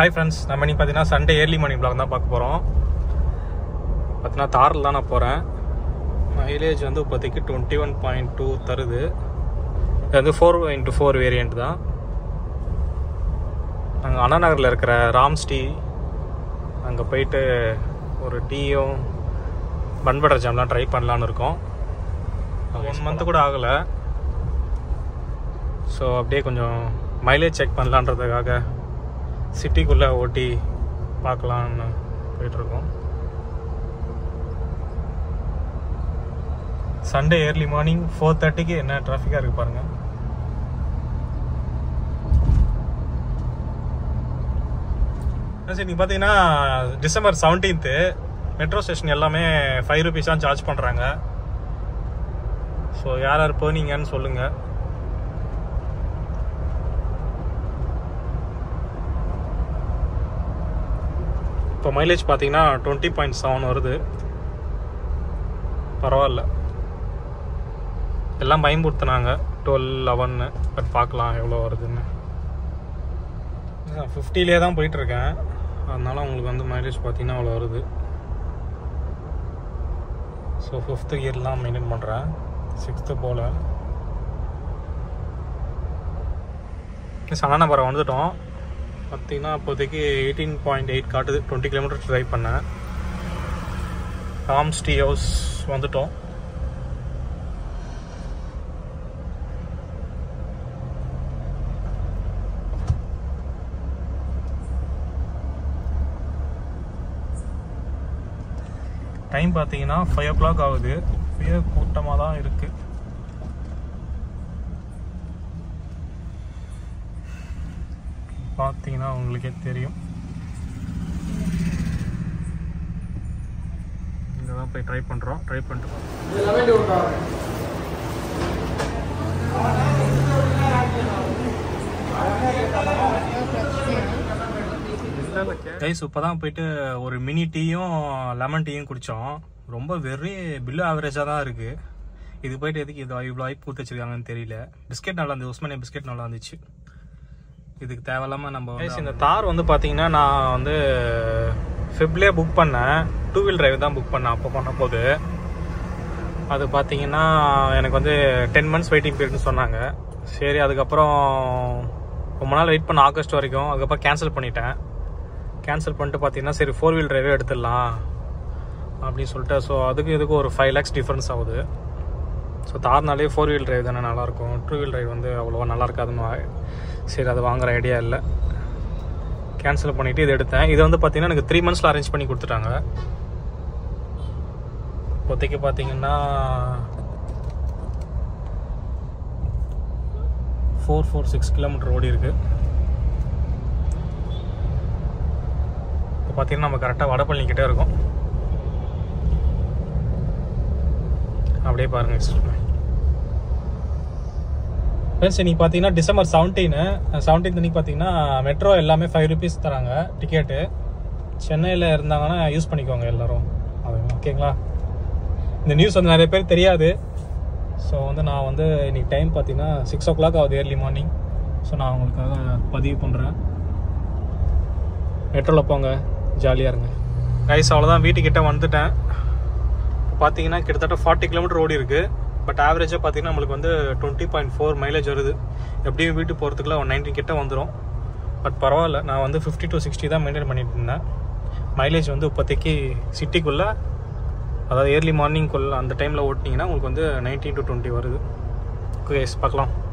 Hi friends நம்ம இன்னைக்கு பார்த்தீங்கன்னா சண்டே ஏர்லி மார்னிங் பிளாக் தான் பார்க்க போகிறோம் பார்த்தீங்கன்னா தாரில் தான் நான் போகிறேன் மைலேஜ் வந்து இப்போதைக்கு டுவெண்ட்டி ஒன் பாயிண்ட் டூ தருது இது வந்து ஃபோர் இன்ட்டு ஃபோர் வேரியண்ட் தான் நாங்கள் அண்ணா நகரில் இருக்கிற ராம்ஸ் டீ அங்கே போயிட்டு ஒரு டீயும் பன் பட்டர் ஜாம்லாம் ட்ரை பண்ணலான்னு இருக்கோம் ஒன் மந்த்து கூட ஆகலை ஸோ அப்படியே கொஞ்சம் மைலேஜ் செக் பண்ணலான்றதுக்காக சிட்டிக்குள்ளே ஓட்டி பார்க்கலான்னு போயிட்டுருக்கோம் சண்டே ஏர்லி மார்னிங் ஃபோர் தேர்ட்டிக்கு என்ன டிராஃபிக்காக இருக்குது பாருங்கள் சரி நீங்கள் பார்த்தீங்கன்னா டிசம்பர் செவன்டீன்த்து மெட்ரோ ஸ்டேஷன் எல்லாமே ஃபைவ் ருபீஸ் தான் சார்ஜ் பண்ணுறாங்க ஸோ யார் யார் போனீங்கன்னு சொல்லுங்கள் இப்போ மைலேஜ் பார்த்தீங்கன்னா டுவெண்ட்டி பாயிண்ட் செவன் வருது பரவாயில்ல எல்லாம் பயன்படுத்தினாங்க டுவெல் லெவன்னு பட் பார்க்கலாம் எவ்வளோ வருதுன்னு ஃபிஃப்டிலே தான் போயிட்டுருக்கேன் அதனால உங்களுக்கு வந்து மைலேஜ் பார்த்தீங்கன்னா அவ்வளோ வருது ஸோ ஃபிஃப்த்து கியர்லாம் மெயின்டைன் பண்ணுறேன் சிக்ஸ்த்து போல் சனானபுரம் வந்துட்டோம் பார்த்தீங்கன்னா இப்போதைக்கு எயிட்டீன் பாயிண்ட் எயிட் காட்டுது டுவெண்ட்டி கிலோமீட்டர் ட்ரைவ் பண்ணேன் ராம்ஸ் டீ ஹவுஸ் வந்துட்டோம் டைம் பார்த்தீங்கன்னா ஃபைவ் ஓ கிளாக் ஆகுது பெரிய கூட்டமாக தான் இருக்குது பார்த்தீங்கன்னா உங்களுக்கே தெரியும் இங்கே தான் போய் ட்ரை பண்ணுறோம் ட்ரை பண்ணிட்டு பார்ப்போம். கைஸ் இப்போ தான் போயிட்டு ஒரு மினி டீயும் லெமன் டீயும் குடித்தோம் ரொம்ப வெறி பில்லு ஆவரேஜாக தான் இருக்குது இது போயிட்டு எதுக்கு இது இவ்வளோ வாய்ப்பு கொடுத்து வச்சிருக்காங்கன்னு தெரியல பிஸ்கெட் நல்லா இருந்துச்சு உஸ்மானியா பிஸ்கெட் நல்லா இருந்துச்சு இதுக்கு தேவையில்லாமல் நம்ம வந்து இந்த தார் வந்து பார்த்தீங்கன்னா நான் வந்து ஃபெப்லேயே புக் பண்ணேன் டூ வீல் டிரைவ் தான் புக் பண்ணேன் அப்போ பண்ண போது அது பார்த்தீங்கன்னா எனக்கு வந்து டென் மந்த்ஸ் வெயிட்டிங் பீரியட்னு சொன்னாங்க சரி அதுக்கப்புறம் ரொம்ப நாள் வெயிட் பண்ண ஆகஸ்ட் வரைக்கும் அதுக்கப்புறம் கேன்சல் பண்ணிட்டேன் கேன்சல் பண்ணிட்டு பார்த்தீங்கன்னா சரி ஃபோர் வீல் டிரைவே எடுத்துடலாம் அப்படின்னு சொல்லிட்டு ஸோ அதுக்கு இதுக்கு ஒரு ஃபைவ் லேக்ஸ் டிஃப்ரென்ஸ் ஆகுது ஸோ தார்னாலே ஃபோர் வீல் டிரைவ் தானே நல்லாயிருக்கும் டூ வீல் டிரைவ் வந்து அவ்வளோவா நல்லா இருக்காதுன்னு வா- சரி அது வாங்குற ஐடியா இல்லை கேன்சல் பண்ணிவிட்டு இது எடுத்தேன் இது வந்து பார்த்தீங்கன்னா எனக்கு த்ரீ மந்த்ஸில் அரேஞ்ச் பண்ணி கொடுத்துட்டாங்க இப்போதைக்கு பார்த்தீங்கன்னா ஃபோர் ஃபோர் சிக்ஸ் கிலோமீட்டர் ஓடி இருக்கு இப்போ பார்த்தீங்கன்னா நம்ம கரெக்டாக வடபழனிக்கிட்டே இருக்கோம் அப்படியே பாருங்க ஃப்ரெண்ட்ஸ் இன்னைக்கு பார்த்தீங்கன்னா டிசம்பர் செவன்டீனு செவன்டீன் அன்னைக்கு பார்த்தீங்கன்னா மெட்ரோ எல்லாமே ஃபைவ் ருபீஸ் தராங்க டிக்கெட்டு சென்னையில் இருந்தாங்கன்னா யூஸ் பண்ணிக்கோங்க எல்லாரும் அது ஓகேங்களா இந்த நியூஸ் வந்து நிறைய பேர் தெரியாது ஸோ வந்து நான் வந்து இன்னைக்கு டைம் பார்த்தீங்கன்னா சிக்ஸ் ஓ கிளாக் ஆகுது ஏர்லி மார்னிங் ஸோ நான் உங்களுக்காக பதிவு பண்ணுறேன் மெட்ரோவில் போங்க ஜாலியாக இருங்க கைஸ் அவ்வளோதான் வீட்டுக்கிட்ட வந்துட்டேன் பார்த்தீங்கன்னா கிட்டத்தட்ட ஃபார்ட்டி கிலோமீட்டர் ஓடி இருக்கு பட் ஆவரேஜாக பார்த்தீங்கன்னா நம்மளுக்கு வந்து டுவெண்ட்டி பாயிண்ட் ஃபோர் மைலேஜ் வருது எப்படியும் வீட்டுக்கு போகிறதுக்குள்ள ஒன் நைன்டி கிட்ட வந்துடும் பட் பரவாயில்ல நான் வந்து ஃபிஃப்டி டு சிக்ஸ்டி தான் மெயின்டைன் பண்ணிட்டு இருந்தேன் மைலேஜ் வந்து இப்போதைக்கு சிட்டிக்குள்ளே அதாவது ஏர்லி மார்னிங்குள்ள அந்த டைமில் ஓட்டினீங்கன்னா உங்களுக்கு வந்து நைன்டீன் டு டுவெண்ட்டி வருது ஓகே பார்க்கலாம்